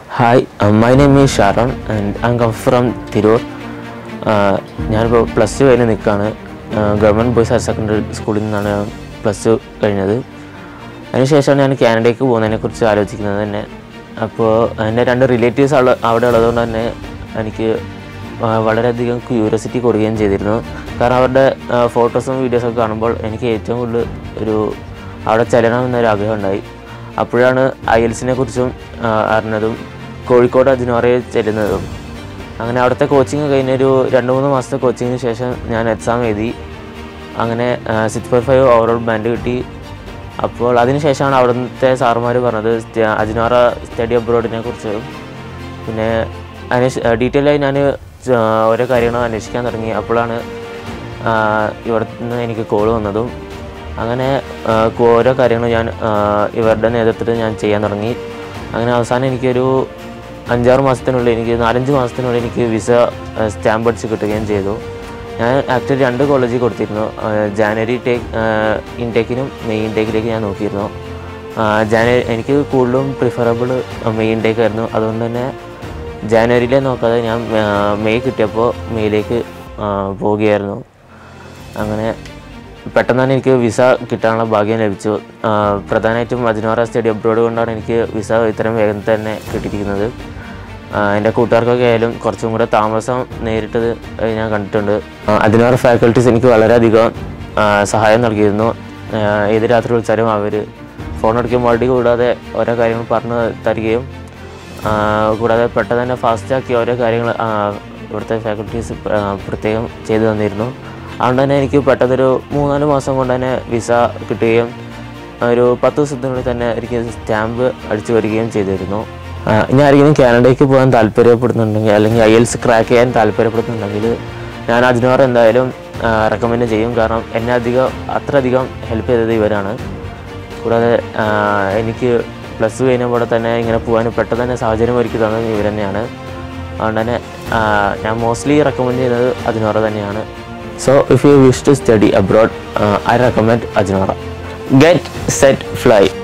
Hi, uh, my name is Sharon and I'm come from Tirur Uh, ഞാനിപ്പോൾ plus two കഴിഞ്ഞ് നിൽക്കുകയാണ് government boys higher secondary സ്കൂളിൽ നിന്നാണ് plus two കഴിഞ്ഞത് അതിനുശേഷമാണ് ഞാൻ കാനഡയ്ക്ക് പോകുന്നതിനെക്കുറിച്ച് ആലോചിക്കുന്നത് തന്നെ അപ്പോൾ എൻ്റെ രണ്ട് റിലേറ്റീവ്സ് അവിടെ അവിടെ ഉള്ളതുകൊണ്ട് തന്നെ എനിക്ക് ആ, വളരെയധികം ക്യൂരിയോസിറ്റി കൊടുക്കുകയും ചെയ്തിരുന്നു കാരണം അവരുടെ ഫോട്ടോസും വീഡിയോസൊക്കെ കാണുമ്പോൾ എനിക്ക് ഏറ്റവും കൂടുതൽ ഒരു അവിടെ ചെല്ലണമെന്നൊരു ആഗ്രഹം ഉണ്ടായി അപ്പോഴാണ് ഐ എൽസിനെ കുറിച്ചും അറിഞ്ഞതും കോഴിക്കോട് അജിനോറയിൽ ചെല്ലുന്നതും അങ്ങനെ അവിടുത്തെ കോച്ചിങ് കഴിഞ്ഞൊരു രണ്ട് മൂന്ന് മാസത്തെ കോച്ചിങ്ങിന് ശേഷം ഞാൻ എക്സാം എഴുതി അങ്ങനെ six point five overall band കിട്ടി അപ്പോൾ അതിനുശേഷമാണ് അവിടുത്തെ സാറുമാർ പറഞ്ഞത് സ്റ്റ- അജിനോറ സ്റ്റഡി അബ്രോഡിനെ കുറിച്ച് പിന്നെ അന്വേഷ ഡീറ്റെയിൽ ആയി ഞാൻ ഓരോ കാര്യങ്ങളും അന്വേഷിക്കാൻ തുടങ്ങി അപ്പോഴാണ് ആ, ഇവിടെ നിന്ന് എനിക്ക് കോൾ വന്നതും അങ്ങനെ ആ, കോ- ഓരോ കാര്യങ്ങളും ഞാൻ ആ, ഇവരുടെ നേതൃത്വത്തിൽ ഞാൻ ചെയ്യാൻ തുടങ്ങി അങ്ങനെ അവസാനം എനിക്കൊരു അഞ്ചാറ് മാസത്തിനുള്ളിൽ എനിക്ക് നാലഞ്ച് മാസത്തിനുള്ളിൽ എനിക്ക് വിസ സ്റ്റാമ്പ് അടിച്ച് കിട്ടുകയും ചെയ്തു ഞാൻ ആക്ച്വലി രണ്ട് കോളേജിൽ കൊടുത്തിരുന്നു ആ, ജാനുവരി ടേക്ക് ഇൻടേക്കിനും മെയ് ഇൻടേക്കിലേക്ക് ഞാൻ നോക്കിയിരുന്നു ആ, ജാനുവരി എനിക്ക് കൂടുതലും പ്രിഫറബിൾ മെയ് ഇൻടേക്ക് ആയിരുന്നു അതുകൊണ്ട് തന്നെ ജാനുവരിയിലെ നോക്കാതെ ഞാൻ ആ, മെയ് കിട്ടിയപ്പോൾ മെയ്യിലേക്ക് ആ, പോവുകയായിരുന്നു അങ്ങനെ പെട്ടെന്ന് തന്നെ എനിക്ക് വിസ കിട്ടാനുള്ള ഭാഗ്യം ലഭിച്ചു ആ, പ്രധാനമായിട്ടും അജിനോറ സ്റ്റഡി അബ്രോഡ് കൊണ്ടാണ് എനിക്ക് വിസ ഇത്രയും വേഗം തന്നെ കിട്ടിയിരിക്കുന്നത് ആ, എൻ്റെ കൂട്ടുകാർക്കൊക്കെ ആയാലും കുറച്ചും കൂടെ താമസം നേരിട്ടത് ഞാൻ കണ്ടിട്ടുണ്ട് ആ, അജിനോറ ഫാക്കൽറ്റീസ് എനിക്ക് വളരെയധികം ആ, സഹായം നൽകിയിരുന്നു ആ, ഏത് രാത്രി വിളിച്ചാലും അവർ ഫോൺ എടുക്കുകയും മടി കൂടാതെ ഓരോ കാര്യങ്ങൾ പറഞ്ഞു തരികയും ആ, കൂടാതെ പെട്ടെന്ന് തന്നെ ഫാസ്റ്റാക്കി ഓരോ കാര്യങ്ങൾ ആ, ഇവിടുത്തെ ഫാക്കൽറ്റീസ് പ്രത്യേകം ചെയ്തു തന്നിരുന്നു അതുകൊണ്ട് തന്നെ എനിക്ക് പെട്ടെന്നൊരു മൂന്നാല് മാസം കൊണ്ട് തന്നെ വിസ കിട്ടുകയും ഒരു പത്ത് ദിവസത്തിനുള്ളിൽ തന്നെ എനിക്ക് സ്റ്റാമ്പ് അടിച്ചു വരികയും ചെയ്തിരുന്നു ആ, ഇനി ആരെങ്കിലും കാനഡയ്ക്ക് പോകാൻ താല്പര്യപ്പെടുന്നുണ്ടെങ്കിൽ അല്ലെങ്കിൽ ഐ എൽസ് ക്രാക്ക് ചെയ്യാൻ താല്പര്യപ്പെടുന്നുണ്ടെങ്കിൽ ഞാൻ അജിനോർ എന്തായാലും റെക്കമെൻഡ് ചെയ്യും കാരണം എന്നെ അധികം അത്രയധികം ഹെൽപ്പ് ചെയ്തത് ഇവരാണ് കൂടാതെ ആ, എനിക്ക് പ്ലസ് ടു കഴിഞ്ഞപ്പോൾ തന്നെ ഇങ്ങനെ പോകാൻ പെട്ടെന്ന് തന്നെ സാഹചര്യം ഒരുക്കി തന്നത് ഇവർ തന്നെയാണ് അതുകൊണ്ട് തന്നെ ആ, ഞാൻ മോസ്റ്റ്ലി റെക്കമെൻഡ് ചെയ്യുന്നത് അജിനോറ തന്നെയാണ് so if you wish to study abroad I recommend Ajinora get set fly